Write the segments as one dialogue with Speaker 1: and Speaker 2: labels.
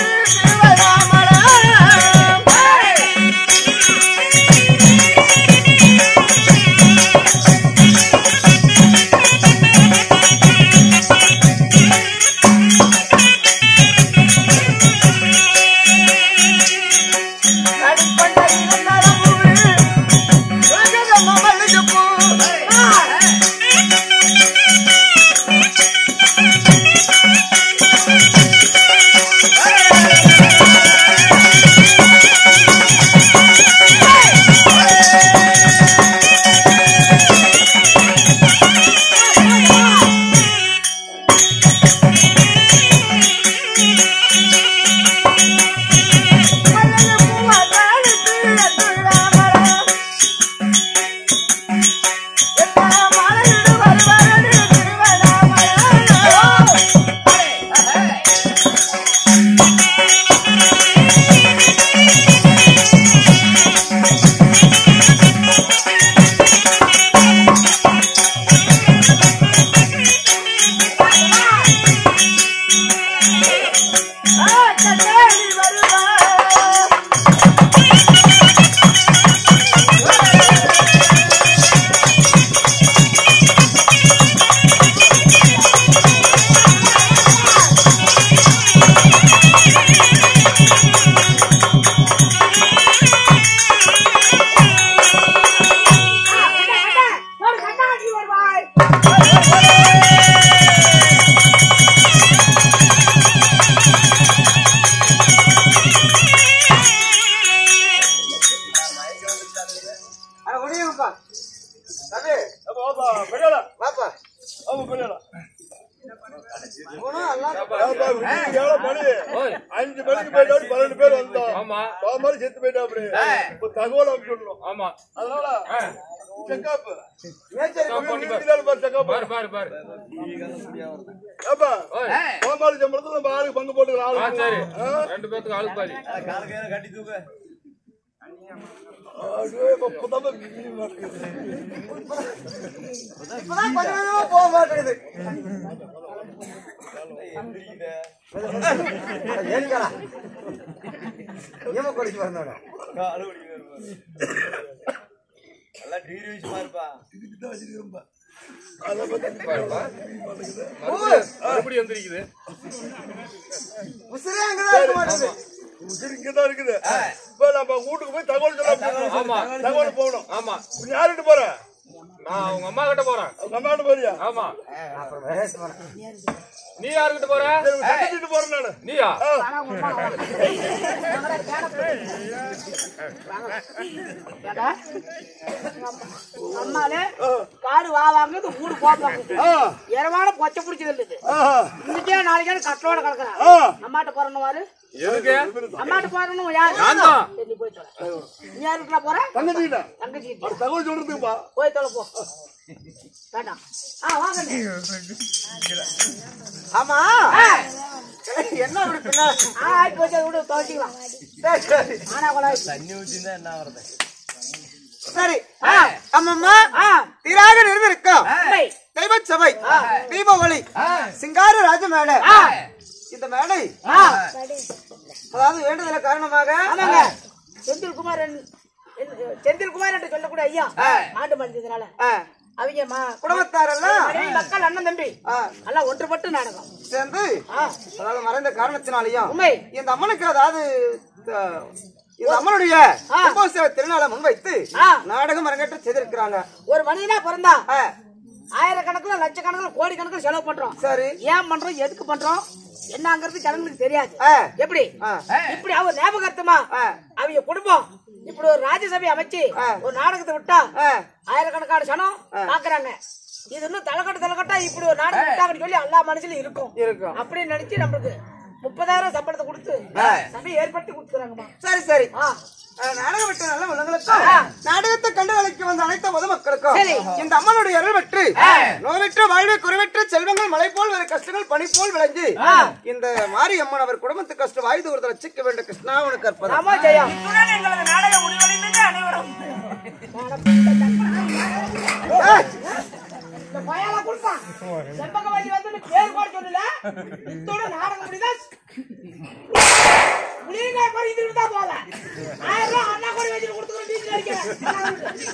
Speaker 1: வாப்பா
Speaker 2: ஆமா பெரியடா
Speaker 1: போனா எல்லாம்
Speaker 2: ஏப்பா, விடிய எவ்வளவு மணி?
Speaker 3: ஓய்
Speaker 2: அஞ்சு மணிக்கு போயிட்டா பன்னெண்டு பேர் வந்தோம்
Speaker 3: ஆமா
Speaker 2: பாவம் மாதிரி செத்து போயிட்டா அப்படி இப்ப தகவல் அனுப்பிச்சுடணும்
Speaker 3: ஆமா
Speaker 2: அதனால செக்கப்
Speaker 1: மேய்ச்சல்
Speaker 3: பண்ணி பாரு.
Speaker 2: பாரு செக்கப்
Speaker 3: பாரு பாரு பாரு
Speaker 2: ஏப்பா
Speaker 3: ஓய்
Speaker 2: கோமாளி சம்பளத்துல நம்ம ஆளுக்கு பங்கு போட்டுக்கலாம்
Speaker 3: ஆ சரி
Speaker 2: ஆளு
Speaker 3: ரெண்டு பேத்துக்கு ஆளுக்கு பாதி
Speaker 2: ஐயோ, இப்ப புதமை கிளி மாட்டேங்குது.
Speaker 1: இப்பதான் கொஞ்சம் கொஞ்சமா போக மாட்டேங்குது ஏறிக்காரா ஏமா கொடிச்சு வரணும்
Speaker 2: அதை பத்தி
Speaker 3: பாருப்பா மறுபடியும் வந்திருக்குது
Speaker 1: உசிரே அங்கதான் இருக்க மாட்டேங்குது
Speaker 2: உசிறு இங்கதான் இருக்குது இப்ப நம்ம வீட்டுக்கு போய் தகவல் சொல்ல
Speaker 3: ஆமா.
Speaker 2: தகவல் போகணும்
Speaker 3: ஆமா
Speaker 2: நீ யாருகிட்ட போற
Speaker 3: நான் அவங்க அம்மா கிட்ட போறேன்
Speaker 2: அவங்க அம்மாட்ட போறியா
Speaker 3: ஆமா
Speaker 1: அப்புறம் வேஸ்ட் பண்ண
Speaker 3: நீ யாருக்கிட்ட போற
Speaker 2: சரி, சட்டத்திட்டு போறேன் நானு
Speaker 3: நீயா
Speaker 4: ஏடா, அம்மாலே காடு வா வாங்குது ஊடு போப்பாங்க
Speaker 2: ஆ,
Speaker 4: இரவான பொச்சை பிடிச்சது இல்லது
Speaker 2: ஆ,
Speaker 4: இன்னைக்கே நாளைக்கே கட்டோட கிடக்குறான்
Speaker 2: ஆ.
Speaker 4: அம்மாட்ட போறணும் வாரு
Speaker 3: எதுக்கு
Speaker 4: அம்மாட்ட போறணும் யாரு
Speaker 3: நான் தான்.
Speaker 4: சரி, நீ போய் தொலை நீ யாருக்கிட்ட போற
Speaker 2: தங்கச்சிக்கிட்ட
Speaker 4: தங்கச்சி
Speaker 2: ஒரு தகவல் சொல்றதுக்குப்பா
Speaker 4: போய் தொலை போ வேண்டாம் ஆ வாங்க நீ.
Speaker 1: ஆமா என்ன அப்படி பின்னா
Speaker 4: ஆ ஆயிட்டு போச்சு அதை விட துவைச்சிக்கலாம்
Speaker 1: சரி, சரி.
Speaker 4: ஆனா கூட
Speaker 1: சரி
Speaker 4: ஆ.
Speaker 1: அம்மம்மா
Speaker 4: ஆ
Speaker 1: தீராக நிறைந்திருக்கும்
Speaker 4: உண்மை.
Speaker 1: தெய்வ சபை தீப ஒளி சிங்கார ராஜ மேடை
Speaker 4: ஆ
Speaker 1: இந்த மேடை
Speaker 4: ஆ
Speaker 1: அதாவது வேண்டுதல காரணமாக
Speaker 4: ஆமாங்க செந்தில்குமார் என்று- என்று- செந்தில்குமார் என்று சொல்லக்கூடிய ஐயா ஆண்டு மறைஞ்சதுனால
Speaker 1: ஆ,
Speaker 4: அவங்க மா-
Speaker 1: குடும்பத்தாரெல்லாம்
Speaker 4: மனைவி, மக்கள் அண்ணன் தம்பி
Speaker 1: ஆ,
Speaker 4: எல்லாம் ஒன்றுபட்டு நாடகம்
Speaker 1: சேர்ந்து
Speaker 4: ஆ
Speaker 1: அதாவது மறைந்த காரணத்தினாலையும்
Speaker 4: உண்மை
Speaker 1: இந்த அம்மனுக்கு அதாவது த- இந்த அம்மனுடைய
Speaker 4: ஆ.
Speaker 1: கும்பாபிஷேக திருநாளை முன்வைத்து
Speaker 4: ஆ.
Speaker 1: நாடகம் அரங்கேற்ற செய்திருக்கிறாங்க
Speaker 4: ஒரு மனிதனா பிறந்தா
Speaker 1: ஆ,
Speaker 4: ஆயிரக்கணக்குல லட்சக்கணக்கில் கோடிக்கணக்கில் செலவு பண்றோம்
Speaker 1: சரி
Speaker 4: ஏன் பண்றோம் எதுக்கு பண்றோம் என்னங்கிறது ஜனங்களுக்கு தெரியாது
Speaker 1: ஆ,
Speaker 4: எப்படி
Speaker 1: ஆ,
Speaker 4: இப்படி அவர் ஞாபகார்த்தமா
Speaker 1: ஆ.
Speaker 4: அவங்க குடும்பம் இப்படி ஒரு ராஜ்யசபை அமைச்சு
Speaker 1: ஆ.
Speaker 4: ஒரு நாடகத்தை விட்டா
Speaker 1: ஆ,
Speaker 4: ஆயிரக்கணக்கான சனம் பாக்குறாங்க இது இன்னும் தலைக்கட்டு தலைக்கட்டா இப்படி ஒரு நாடகம் விட்டாங்கன்னு சொல்லி எல்லா மனசுலயும் இருக்கும்
Speaker 1: இருக்கும்
Speaker 4: அப்படின்னு நினைச்சு நம்மளுக்கு முப்பதாயிரம் சம்பளத்தை கொடுத்து சபை ஏற்படுத்தி கொடுத்துறாங்கம்மா
Speaker 1: சரி சரி
Speaker 4: ஆ
Speaker 1: ஆ, நாடகம் விட்ட நல்ல உள்ளங்களுக்கும் நாடகத்தை கண்டு அழைக்க வந்த அனைத்து பொதுமக்களுக்கும்
Speaker 4: சரி.
Speaker 1: இந்த அம்மனுடைய அருள் பெற்று நோயற்ற வாழ்வை குறைவற்ற செல்வங்கள் மலை போல் வேறு கஷ்டங்கள் பனி போல் விளைஞ்சு இந்த மாரி அம்மன் அவர் குடும்பத்து கஷ்டம் வாய்து ஒருத்தர் ரசிக்க வேண்டும் கிருஷ்ணாவனுக்கு அற்புதம்
Speaker 4: ராமா ஜெயம் எங்களது நாடக முடிவடைந்தது அனைவரும் இந்த பையனா கொடுத்தான் செம்பகவல்லி வந்து பேர் கூட சொல்லல இத்தோட நாடகம் முடிதான் மாதிரி இதுக்கு தான் போவேன் ஆயிரம் ரூபாய் அண்ணா கூட வச்சுட்டு கொடுத்துக்கிறேன் டீச்சர் அடிக்கிறேன்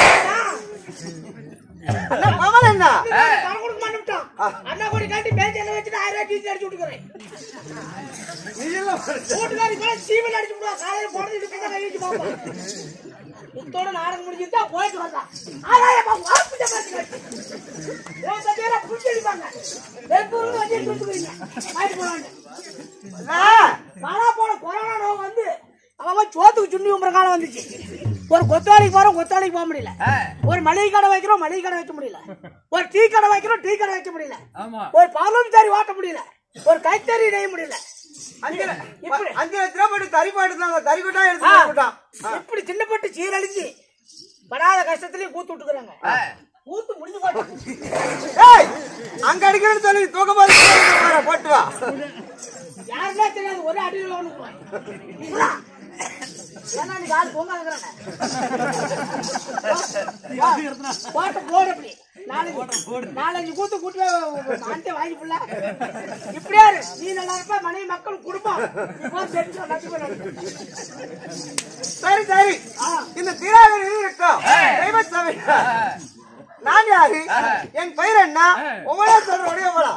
Speaker 1: அண்ணா பவன் என்ன
Speaker 4: பணம் கொடுக்க மாட்டேன் அண்ணா கூட காட்டி பேச்சில வச்சுட்டு ஆயிரம் ரூபாய் டீச்சர் அடிச்சு விட்டுக்கிறேன்
Speaker 1: நீ எல்லாம்
Speaker 4: கூட்டுக்காரி மேல சீவல் அடிச்சு விடுவா காலையில போனது இப்ப கை வச்சு பாப்போம் இத்தோட நாடகம் முடிஞ்சுட்டா போயிட்டு வந்தான் ஆராயமா வாப்பு ஜமாத்து ஏன் சத்தியரா புடிச்சு அடிப்பாங்க வெப்பூர்ல வச்சு கொடுத்துக்கிறீங்க ஆயிட்டு போறாங்க
Speaker 1: அண்ணா,
Speaker 4: காணா போன கொரோனா நோய் வந்து அவன் சோத்துக்கு சுண்ணி உம்புற காலம் வந்துச்சு ஒரு கொத்தாளிக்கு போறோம் கொத்தாளிக்கு போக முடியல ஒரு மளிகை கடை வைக்கிறோம் மளிகை கடை வைக்க முடியல ஒரு டீ கடை வைக்கிறோம் டீ கடை வைக்க முடியல ஒரு பார்லூம் சாரி ஓட்ட முடியல ஒரு கைத்தறி நெய்ய முடியல
Speaker 1: அஞ்சு
Speaker 4: இப்படி.
Speaker 1: அஞ்சு லட்ச ரூபாய் போட்டு தறி போட்டு தறி கொட்டா
Speaker 4: ஆ,
Speaker 1: எடுத்து போட்டான்
Speaker 4: இப்படி சின்னப்பட்டு சீரழிஞ்சு படாத கஷ்டத்திலயும் கூத்து விட்டுக்கிறாங்க கூத்து முடிஞ்சு போச்சு
Speaker 1: ஏய் அங்க அடிக்கிறேன்னு சொல்லி தூக்க போது போட்டு வா
Speaker 4: யாருமே தெரியாது ஒரே அடியில் ஒண்ணு போய். இவ்வளா. ஏன்னா நீ கால் தூங்காதுங்கிறாங்க போட்டு போடு அப்படி நாலஞ்சு நாலஞ்சு கூத்து கூட்டு அந்த வாங்கி புள்ள இப்படியா இரு. நீ நல்லா இருப்ப மனைவி மக்கள் குடும்பம் நீ போய் செஞ்சு நச்சு போய் நடு.
Speaker 1: சரி சரி இந்த தீராவில் இது இருக்கும் தெய்வசாமி நான் யாரு என் பெயர் என்ன ஒவ்வொரு சொல்ற உடைய போலாம்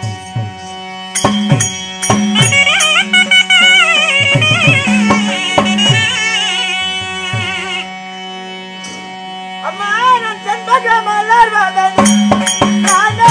Speaker 1: அம்மா நான் செண்பக மலர் வதனி நானே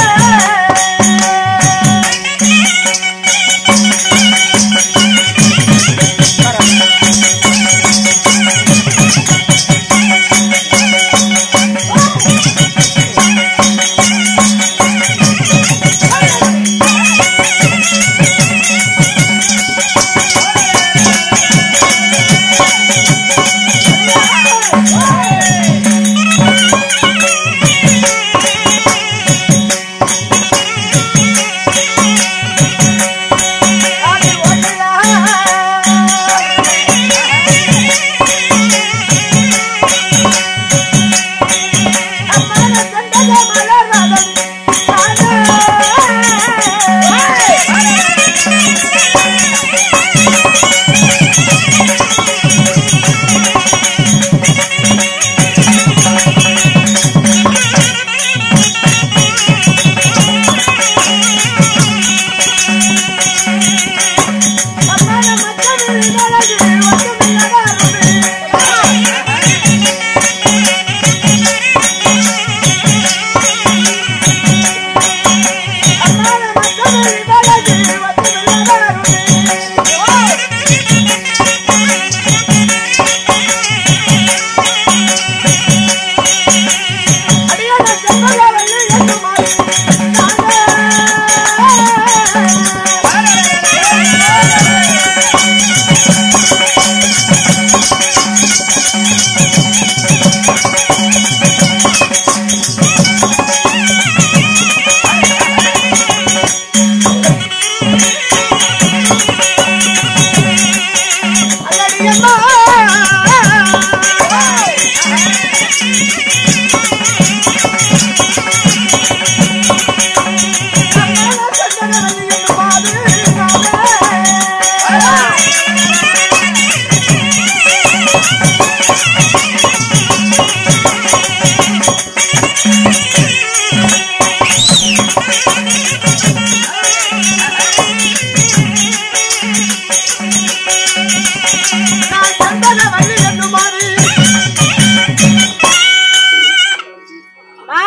Speaker 4: அம்மா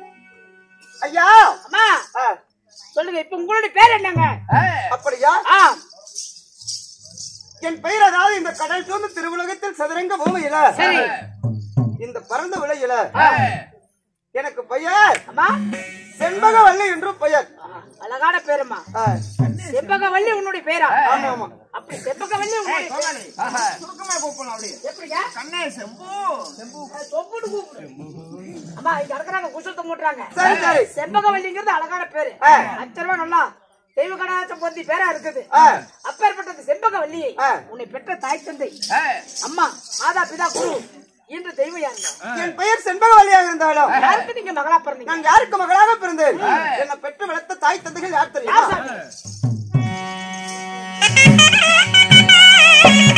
Speaker 1: ஐயா
Speaker 4: அம்மா
Speaker 1: ஆ,
Speaker 4: சொல்லுங்க இப்ப உங்களுடைய பேர் என்னங்க
Speaker 1: அப்படியா
Speaker 4: ஆ
Speaker 1: என் பெயர் அதாவது இந்த கடல் சூழ்ந்த திருவுலகத்தில் சதுரங்க பூமியில
Speaker 4: சரி
Speaker 1: இந்த பரந்த விலையில எனக்கு பெயர்
Speaker 4: அம்மா
Speaker 1: செண்பகவல்லி என்று பெயர்
Speaker 4: ஆ, அழகான பேருமா
Speaker 1: ஆ,
Speaker 4: செம்பகவல்லி உன்னுடைய பேரா
Speaker 1: ஆமா ஆமா
Speaker 4: அப்படி செம்பகவல்லி உன்னுடைய பேரு. எப்படிங்க அது தொப்புன்னு கூப்பிடு. அம்மா இங்க இருக்கிறாங்க குசலத்தை மூட்டுறாங்க
Speaker 1: சரி சரி
Speaker 4: செம்பகவல்லிங்கிறது அழகான பேரு
Speaker 1: ஆ.
Speaker 4: அச்சரவா நல்லா தெய்வ கடாச்சம் பொருந்தி பேரா இருக்குது
Speaker 1: ஆ,
Speaker 4: அப்பேற்பட்டது செம்பகவல்லியை
Speaker 1: ஆ.
Speaker 4: உன்னை பெற்ற தாய் தந்தை அம்மா மாதா பிதா குரு இன்று தெய்வம் யாருங்க
Speaker 1: என் பெயர் செண்பகவல்லியாக இருந்தாலும்
Speaker 4: யாருக்கு நீங்க மகளா பிறந்தீங்க
Speaker 1: நான் யாருக்கு மகளாக பிறந்தேன் என்னை பெற்று வளர்த்த தாய் தந்தைகள் யார் தெரியுமா
Speaker 4: யார் சாமி?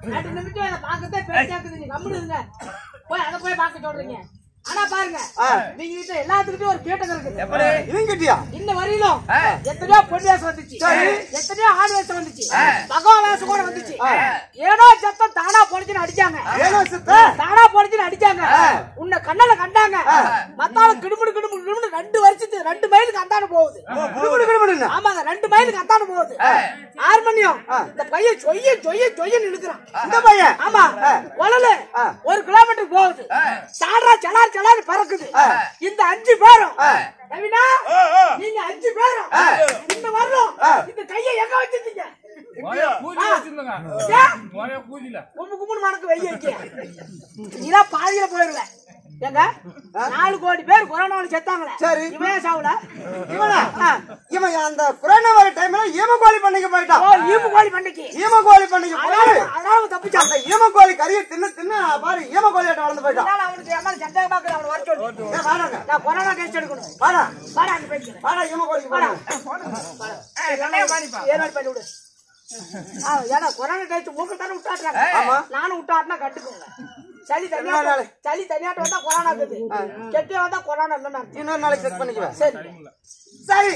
Speaker 4: ரெண்டு நிமிஷம் அதை பார்க்கத்தே பேச்சாக்குது நீ கம்முனு இருங்க போய் அதை போய் பார்க்க சொல்றீங்க ஆனா பாருங்க
Speaker 1: ஆ.
Speaker 4: நீங்க கிட்ட எல்லாத்துக்கிட்டையும் ஒரு பீட்டம் இருக்குது
Speaker 1: இவங்க கிட்டியா
Speaker 4: இந்த வரையிலும் எத்தனையோ பொன் வேஷம் வந்துச்சு
Speaker 1: சரி.
Speaker 4: எத்தனையோ ஆண் வேஷம் வந்துச்சு பகவான் வேஷம் கூட வந்துச்சு ஏதோ சத்தம் தானா பொடிச்சுன்னு அடிச்சாங்க
Speaker 1: ஏனோ சித்த
Speaker 4: தானா பொடிச்சுன்னு அடிச்சாங்க உன்னை கண்ணல கண்டாங்க மத்தாலும் கிடுமுடு கிடுமுடு கிடுமுடு ரெண்டு வருஷத்துக்கு ரெண்டு மைலுக்கு அந்தாண்டு போகுது
Speaker 1: கிடுமிடு கிடுமிடுன்னு.
Speaker 4: ஆமாங்க ரெண்டு மைலுக்கு அத்தாண்டு போகுது ஹார்மோனியம் இந்த பையன் சொய்ய சொய்ய சொய்யன்னு இழுக்கிறான்
Speaker 1: இந்த பையன்
Speaker 4: ஆமா உழலு ஒரு கிலோமீட்டர் போகுது சாடா சலார் சலார் பறக்குது இந்த அஞ்சு பேரும் ரவினா நீங்க அஞ்சு பேரும் இந்த வரணும் இந்த கையை எங்க வச்சிருந்தீங்க
Speaker 3: ஒரே பூஜை வச்சிருந்தங்க
Speaker 4: ஏன்?
Speaker 3: ஒரே பூஜையில
Speaker 4: கும்பு கும்புன்னு மணக்கு வெய்ய வைக்க நீலாம் பாதியில போயிருவேன் ஏங்க நாலு கோடி பேர் கொரோனாவில் செத்தாங்களே
Speaker 1: சரி.
Speaker 4: இவன் சாவுல
Speaker 1: இவனா இவன் அந்த கொரோனா வர டைம்ல ஈமக்கோழி பண்ணைக்கு போயிட்டான்
Speaker 4: ஓ ஈமு கோழி பண்ணைக்கு
Speaker 1: ஈமக்கோழி பண்ணைக்கு போய்
Speaker 4: அதாவது அதாவது தப்பிச்சான்
Speaker 1: அந்த ஈமக்கோழி கறியை தின்னு தின்னு பாரு ஈமக்கோழி ஆட்ட வளர்ந்து போயிட்டான்
Speaker 4: அதனால அவனுக்கு என் மேல சந்தேகம் பார்க்கல அவனை வர சொல்லு
Speaker 1: ஏய், வாடாங்க
Speaker 4: நான் கொரோனா டெஸ்ட் எடுக்கணும்
Speaker 1: வாடா
Speaker 4: வாடா அங்க போய்க்கிறேன்
Speaker 1: வாடா ஈமக்கோழிக்கு
Speaker 4: வாடா
Speaker 1: போடா
Speaker 4: ஏற்பாடு பண்ணி விடு ஆ, ஏன்னா கொரோனா டெஸ்ட் மூக்கு தானே விட்டாட்டுறாங்க
Speaker 1: ஆமா.
Speaker 4: நானும் விட்டாட்டுனா கட்டுக்கோங்க சளி தனியா
Speaker 1: நாளு.
Speaker 4: சளி தனியாட்டு வந்தா கொரோனா இருக்குது கெட்டியா வந்தா கொரோனா இல்லைன்னு அர்த்தம்.
Speaker 1: இன்னொரு நாளைக்கு செக் பண்ணிக்குவேன்
Speaker 4: சரி
Speaker 1: சரி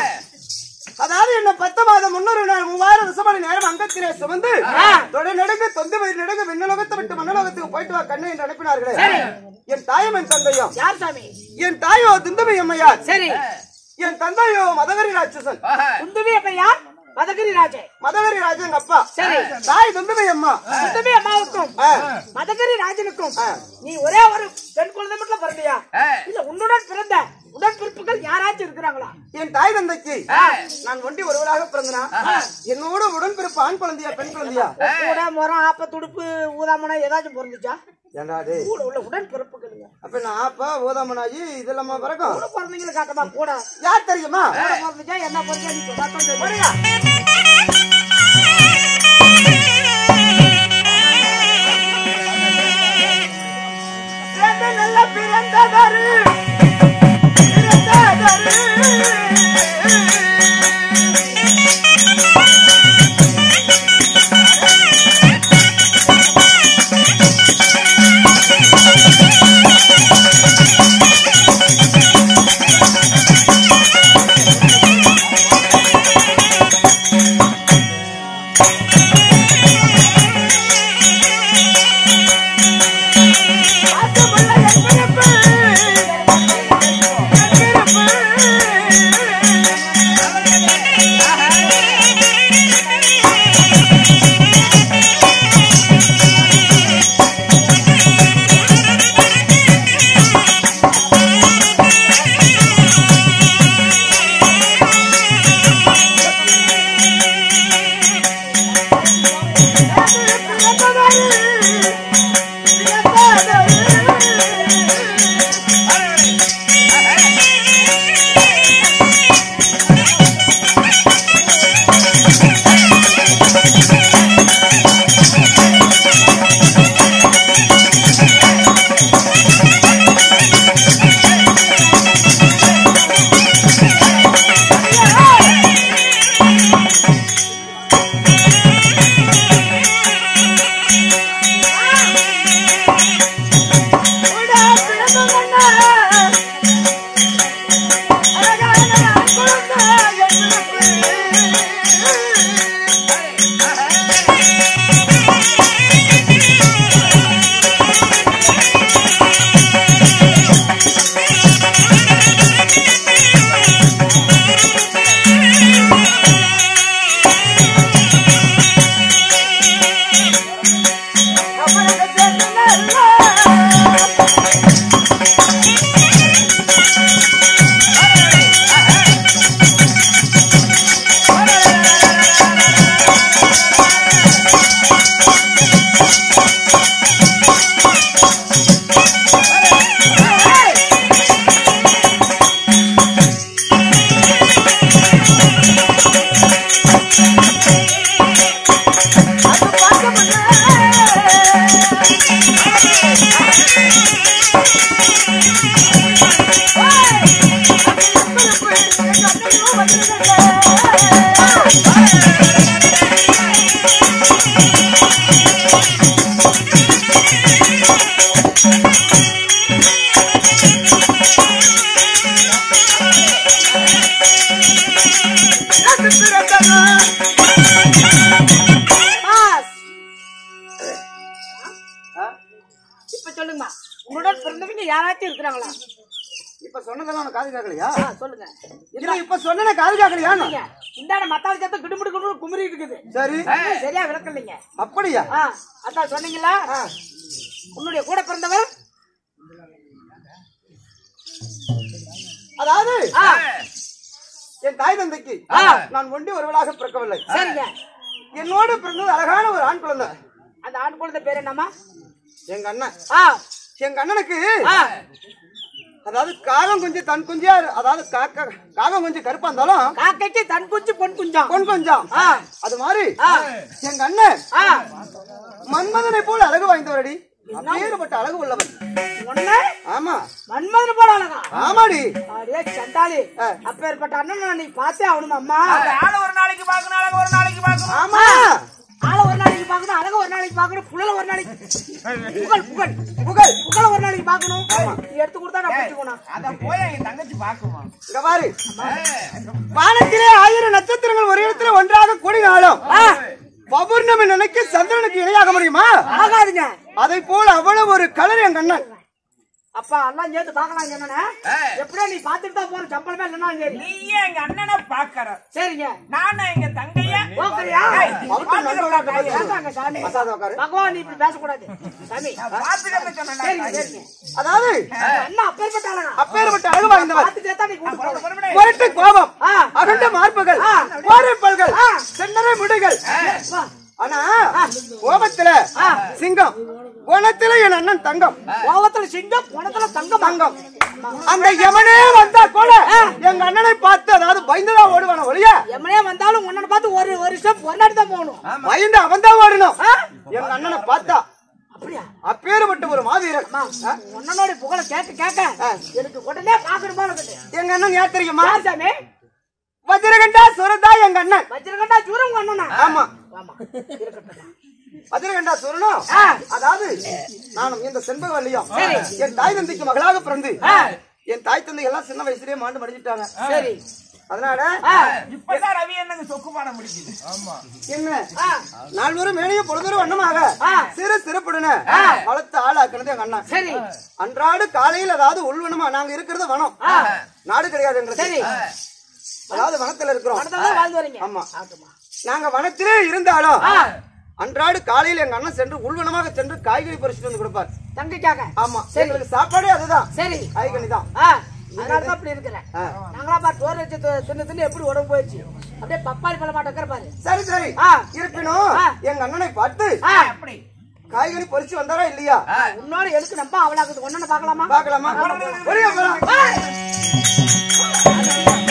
Speaker 1: அதாவது என்ன பத்து மாதம் முன்னூறு நாள் மூவாயிரம் விசமணி நேரம் அங்கத்திலே சுமந்து தொடை நடுங்க தொந்து வயிறு நடுங்க விண்ணலோகத்தை விட்டு மண்ணலோகத்துக்கு போயிட்டு வா கண்ணு என்று அனுப்பினார்களே என் தாயும் என் தந்தையும்
Speaker 4: யார் சாமி
Speaker 1: என் தாயோ துந்தமை அம்மையார்
Speaker 4: சரி
Speaker 1: என் தந்தையோ மதவரி ராட்சசன்
Speaker 4: குந்துவி அப்ப யார் மதகிரி ராஜே
Speaker 1: மதவரி ராஜா எங்க அப்பா
Speaker 4: சரி.
Speaker 1: தாய் துந்தமை அம்மா
Speaker 4: குந்துவி அம்மாவுக்கும்
Speaker 1: ஆ.
Speaker 4: மதகிரி ராஜனுக்கும் நீ ஒரே ஒரு பெண் குழந்தை மட்டும் பிறந்தியா இல்ல உன்னுடன் பிறந்த உடன் பிறப்புகள் யாராச்சும் இருக்கிறாங்களா
Speaker 1: என் தாய் தந்தைக்கு நான் ஒண்டி ஒருவராக பிறந்தனா என்னோட உடன்பிறப்பு ஆண் குழந்தையா பெண் குழந்தையா
Speaker 4: கூட முறம் ஆப்ப துடுப்பு ஊதாமனை ஏதாச்சும் பிறந்துச்சா
Speaker 1: ஏண்டா டேய்
Speaker 4: கூட உள்ள உடன் பிறப்புகளுங்க
Speaker 1: அப்ப நான் ஆப்பா ஓதாமனாகி இதெல்லாமா பிறக்கும்
Speaker 4: கூட பிறந்தீங்களா காட்டமா கூட
Speaker 1: யார் தெரியுமா
Speaker 4: கூட பிறந்துச்சா என்ன பிறந்தா நீ சொன்னா தான் தெரியும்.
Speaker 1: போறியா? பிறந்த நல்ல பிறந்ததரு பிறந்ததரு பாசமுள்ள என் பிறப்பு யாரு பிறந்ததோ
Speaker 4: பாஸ்.
Speaker 1: ஆ?
Speaker 4: இப்ப சொல்லுங்கம்மா உங்களுடன் பிறந்தவங்க யாராச்சும் இருக்கிறாங்களா
Speaker 1: இப்ப சொன்னதெல்லாம் உனக்கு காது கேட்கலையா
Speaker 4: ஆ, சொல்லுங்க
Speaker 1: இல்ல இப்ப சொன்ன காது கேட்கலையா
Speaker 4: இல்லைங்க. இந்தாண்ட மத்தாள் சேர்த்து கிடுமுடு கிடுமுடு குமரி இருக்குது
Speaker 1: சரி
Speaker 4: இன்னும் சரியா விளக்கலைங்க
Speaker 1: அப்படியா
Speaker 4: ஆ அதான் சொன்னீங்களா
Speaker 1: ஆ.
Speaker 4: உன்னுடைய கூட பிறந்தவர்
Speaker 1: அதாவது
Speaker 4: ஆ,
Speaker 1: என் தாய் தந்தைக்கு
Speaker 4: ஆ.
Speaker 1: நான் ஒண்டி ஒருவளாக பிறக்கவில்லை
Speaker 4: சரிங்க
Speaker 1: என்னோடு பிறந்தது அழகான ஒரு ஆண் குழந்தை
Speaker 4: அந்த ஆண் குழந்தை பேர் என்னம்மா
Speaker 1: எங்க அண்ணன்
Speaker 4: ஆ
Speaker 1: எங்க அண்ணனுக்கு
Speaker 4: ஆ
Speaker 1: அதாவது காகம் கொஞ்சம் தன் குஞ்சியா இரு- அதாவது காக்கா காகம் கொஞ்சம் கருப்பா இருந்தாலும்
Speaker 4: காக்கைக்கு தன் குஞ்சு பொன் குஞ்சம்
Speaker 1: பொன் கொஞ்சம்
Speaker 4: ஆ.
Speaker 1: அது மாதிரி
Speaker 4: ஆ.
Speaker 1: எங்க அண்ணன்
Speaker 4: ஆ
Speaker 1: மன்மதனை போல அழகு வாய்ந்தவரடி அப்பேற்பட்ட அழகு உள்ளவன்
Speaker 4: உன்ன
Speaker 1: ஆமா
Speaker 4: மன்மதன் போல அழகா
Speaker 1: ஆமாடி
Speaker 4: அடே சண்டாளி
Speaker 1: ஆ.
Speaker 4: அப்பேற்பட்ட அண்ணன் நீ பார்த்தே ஆகணும் அம்மா
Speaker 3: ஆளை ஒரு நாளைக்கு பார்க்கணும் அழகு ஒரு நாளைக்கு பார்க்கணும்
Speaker 1: ஆமா
Speaker 4: ஆள ஒரு நாளைக்கு பார்க்கணும் அழக ஒரு நாளைக்கு பார்க்கணும் புழல ஒரு நாளைக்கு புகழ் புகழ்
Speaker 1: புகழ்
Speaker 4: புகழ ஒரு நாளைக்கு பார்க்கணும் நீ எடுத்து கொடுத்தா நான் பிடிச்சுக்கணும்
Speaker 3: அத போய் என் தங்கச்சி பாக்குமா
Speaker 1: இங்க பாரு வானத்திலே ஆயிரம் நட்சத்திரங்கள் ஒரு இடத்துல ஒன்றாக கூடினாலும் பௌர்ணமி நினைக்க சந்திரனுக்கு இணையாக முடியுமா
Speaker 4: ஆகாதுங்க
Speaker 1: அதை போல அவ்வளவு ஒரு கலர் என் கண்ணன்
Speaker 4: அப்பா எல்லாம் சேர்த்து பார்க்கலாம் என்னன்னு எப்படியோ நீ பார்த்துட்டு தான் போற சம்பளமே இல்லைன்னா சரி
Speaker 3: நீயே எங்க அண்ணனை பாக்கற
Speaker 4: சரிங்க
Speaker 3: நானும் எங்க தங்கைய
Speaker 4: போக்குறியா
Speaker 1: அவர்கிட்ட நண்பர்களா இருக்க மாதிரி
Speaker 4: வேண்டாங்க சாமி
Speaker 1: அசாத உட்காரு.
Speaker 4: பகவான் நீ இப்படி பேசக்கூடாது சாமி
Speaker 3: பாத்துக்கிறத
Speaker 4: சரிங்க
Speaker 3: சொன்னேன்
Speaker 4: சரிங்க
Speaker 1: அதாவது
Speaker 4: அண்ணா அப்பேற்பட்ட ஆளுங்க
Speaker 1: அப்பேற்பட்ட அழகு வாய்ந்தவர்
Speaker 4: பார்த்துட்டே தான் நீ கூட்டு போகணும்.
Speaker 1: முரட்டு கோபம்
Speaker 4: ஆ.
Speaker 1: அகண்ட மார்புகள்
Speaker 4: ஆ.
Speaker 1: கோரைப்பல்கள்
Speaker 4: ஆ.
Speaker 1: சென்னரை முடிகள்
Speaker 4: வா.
Speaker 1: ஆனா கோபத்துல சிங்கம் குணத்துல என் அண்ணன் தங்கம்
Speaker 4: கோவத்துல சிங்கம் குணத்துல தங்கம்
Speaker 1: தங்கம் அந்த யமனே வந்தா கூட எங்க அண்ணனை பார்த்து அதாவது பயந்துதான் ஓடுவான ஒழிய
Speaker 4: எம்மனே வந்தாலும் உன்னனை பார்த்து ஒரு ஒரு ஸ்டெப் ஒரு நாடு தான் போகணும்
Speaker 1: பயந்து அவன் தான் ஓடணும் எங்க அண்ணனை பார்த்தா
Speaker 4: அப்படியா
Speaker 1: அப்பேறுபட்ட ஒரு மாவீரன்
Speaker 4: அம்மா, உன்னனோட புகழ கேட்க கேட்க எனக்கு உடனே பாக்கணுமா இருக்குது
Speaker 1: எங்க அண்ணன் யார் தெரியுமா
Speaker 4: யார் சாமி
Speaker 1: வஜ்ரகண்டா சுரதா எங்க அண்ணன்
Speaker 4: வச்சிருக்கா ஜூரம் உங்க அண்ணனா
Speaker 1: ஆமா
Speaker 4: ஆமா இருக்கட்டும்
Speaker 1: வஜ்ரகண்டா சுரனும்
Speaker 4: ஆ.
Speaker 1: அதாவது நானும் இந்த செண்பகவல்லியும்
Speaker 4: சரி.
Speaker 1: என் தாய் தந்தைக்கு மகளாக பிறந்து
Speaker 4: ஆ.
Speaker 1: என் தாய் தந்தை எல்லாம் சின்ன வயசுலயே மாண்டு மடிஞ்சிட்டாங்க
Speaker 4: சரி
Speaker 1: அதனால
Speaker 4: ஆ,
Speaker 3: இப்பதான் ரவி என்னங்க சொக்கு பாட முடிக்குது
Speaker 1: என்ன
Speaker 4: ஆ,
Speaker 1: நால்வரும் மேலேயே பொழுதொரு வண்ணமாக
Speaker 4: ஆ.
Speaker 1: சிறு சிறப்புடன வளர்த்து ஆளாக்குனது எங்க அண்ணன்
Speaker 4: சரி
Speaker 1: அன்றாடு காலையில் அதாவது உள்வனமா நாங்க இருக்கிறது வனம் நாடு கிடையாது எங்களுக்கு
Speaker 4: சரி
Speaker 1: அதாவது வனத்துல இருக்கிறோம்
Speaker 4: பணத்தை தான் வாழ்ந்து வரீங்க
Speaker 1: ஆமா.
Speaker 4: ஆகட்டுமா.
Speaker 1: நாங்க வனத்திலே இருந்தாலும்
Speaker 4: ஆ,
Speaker 1: அன்றாடு காலையில் எங்க அண்ணன் சென்று உள்வனமாக சென்று காய்கறி பறிச்சுட்டு வந்து கொடுப்பார்
Speaker 4: தங்கைக்காக
Speaker 1: ஆமா எங்களுக்கு சாப்பாடே அதுதான்
Speaker 4: சரி
Speaker 1: காய்கறி தான்
Speaker 4: ஆ அதனால தான் அப்படி இருக்கிறேன்
Speaker 1: ஆ.
Speaker 4: நாங்களா பாரு சோறு வச்சு தி- தின்னு தின்னு எப்படி உடம்பு போயிடுச்சு அப்படியே பப்பாளி பழ மாட்டேங்கிற பாரு
Speaker 1: சரி சரி
Speaker 4: ஆ.
Speaker 1: இருப்பினும்
Speaker 4: ஆ.
Speaker 1: எங்க அண்ணனை பார்த்து
Speaker 4: ஆ,
Speaker 3: அப்படி
Speaker 1: காய்கறி பறிச்சு வந்தாரா இல்லையா
Speaker 4: உன்னோட எடுக்கு நம்ப அவளாக்குது ஒன்னு பார்க்கலாமா
Speaker 1: பார்க்கலாமா ஒரே போலாம்.